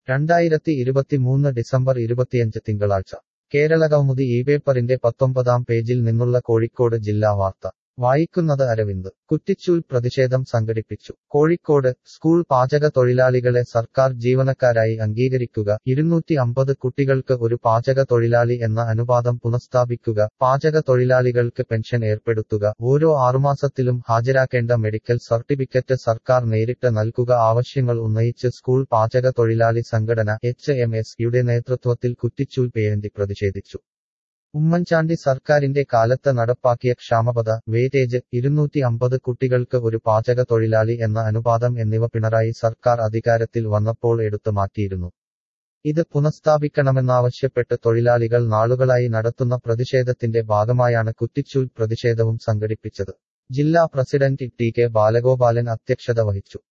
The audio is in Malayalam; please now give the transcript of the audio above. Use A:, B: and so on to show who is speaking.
A: രണ്ടായിരത്തി ഇരുപത്തിമൂന്ന് ഡിസംബർ ഇരുപത്തിയഞ്ച് തിങ്കളാഴ്ച കേരള കൗമുദി ഈ പേപ്പറിന്റെ പത്തൊമ്പതാം പേജിൽ നിന്നുള്ള കോഴിക്കോട് ജില്ലാ വാർത്ത വായിക്കുന്നത് അരവിന്ദ് കുറ്റിച്ചൂൽ പ്രതിഷേധം സംഘടിപ്പിച്ചു കോഴിക്കോട് സ്കൂൾ പാചക തൊഴിലാളികളെ സർക്കാർ ജീവനക്കാരായി അംഗീകരിക്കുക ഇരുന്നൂറ്റി അമ്പത് കുട്ടികൾക്ക് ഒരു പാചക തൊഴിലാളി എന്ന അനുപാതം പുനഃസ്ഥാപിക്കുക പാചക തൊഴിലാളികൾക്ക് പെൻഷൻ ഏർപ്പെടുത്തുക ഓരോ ആറുമാസത്തിലും ഹാജരാക്കേണ്ട മെഡിക്കൽ സർട്ടിഫിക്കറ്റ് സർക്കാർ നേരിട്ട് നൽകുക ആവശ്യങ്ങൾ ഉന്നയിച്ച് സ്കൂൾ പാചക തൊഴിലാളി സംഘടന എച്ച് എം എസ് യുടെ നേതൃത്വത്തിൽ കുറ്റിച്ചൂൽ പേയന്തി പ്രതിഷേധിച്ചു ഉമ്മൻചാണ്ടി സർക്കാരിന്റെ കാലത്ത് നടപ്പാക്കിയ ക്ഷാമബത വേറ്റേജ് ഇരുന്നൂറ്റി അമ്പത് കുട്ടികൾക്ക് ഒരു പാചക തൊഴിലാളി എന്ന അനുപാതം എന്നിവ പിണറായി സർക്കാർ അധികാരത്തിൽ വന്നപ്പോൾ എടുത്തു മാറ്റിയിരുന്നു ഇത് പുനഃസ്ഥാപിക്കണമെന്നാവശ്യപ്പെട്ട് തൊഴിലാളികൾ നാളുകളായി നടത്തുന്ന പ്രതിഷേധത്തിന്റെ ഭാഗമായാണ് കുറ്റിച്ചൂൽ പ്രതിഷേധവും സംഘടിപ്പിച്ചത് ജില്ലാ പ്രസിഡന്റ് ടി കെ ബാലഗോപാലൻ അധ്യക്ഷത വഹിച്ചു